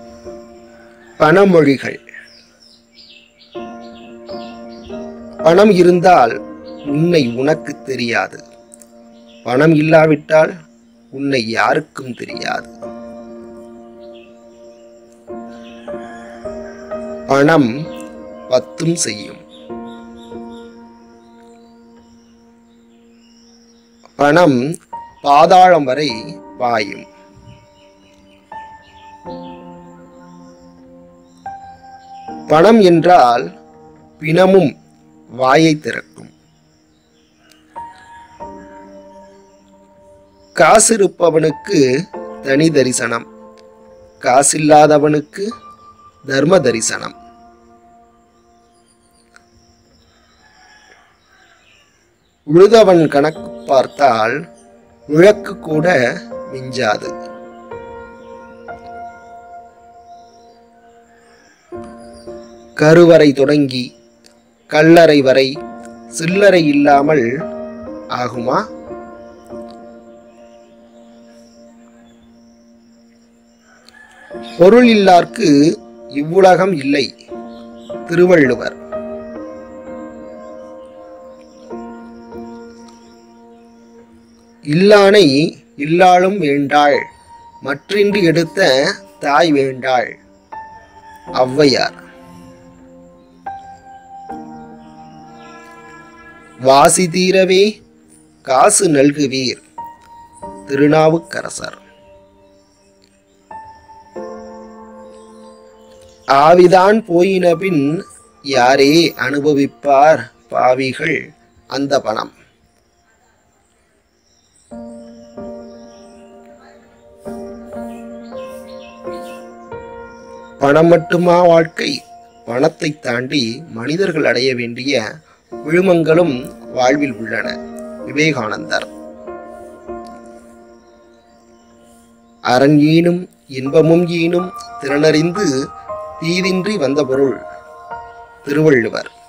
பணமொழிகள் பணம் இருந்தால் உன்னை உனக்கு தெரியாது பணம் இல்லாவிட்டால் உன்னை யாருக்கும் தெரியாது பணம் பத்தும் செய்யும் பணம் பாதாளம் வரை பாயும் பணம் என்றால் பிணமும் வாயை திறக்கும் காசிருப்பவனுக்கு தனி தரிசனம் காசில்லாதவனுக்கு தர்ம தரிசனம் உழுதவன் கணக்கு பார்த்தால் விளக்கு கூட மிஞ்சாது கருவறை தொடங்கி கல்லறை வரை சில்லறை இல்லாமல் ஆகுமா பொருள் இல்லார்க்கு இவ்வுலகம் இல்லை திருவள்ளுவர் இல்லானை இல்லாளும் வேண்டாள் மற்றின்றி எடுத்த தாய் வேண்டாள் ஔவையார் வாசி தீரவே காசு நல்குவீர் திருநாவுக்கரசர் ஆவிதான் போயினபின் யாரே அனுபவிப்பார் பாவிகள் அந்த பணம் பணம் மட்டுமா வாழ்க்கை பணத்தை தாண்டி மனிதர்கள் அடைய வேண்டிய விழுமங்களும் வாழ்வில் உள்ளன விவேகானந்தர் அரண் ஈனும் இன்பமும் ஈனும் திறனறிந்து தீதின்றி வந்த பொருள் திருவள்ளுவர்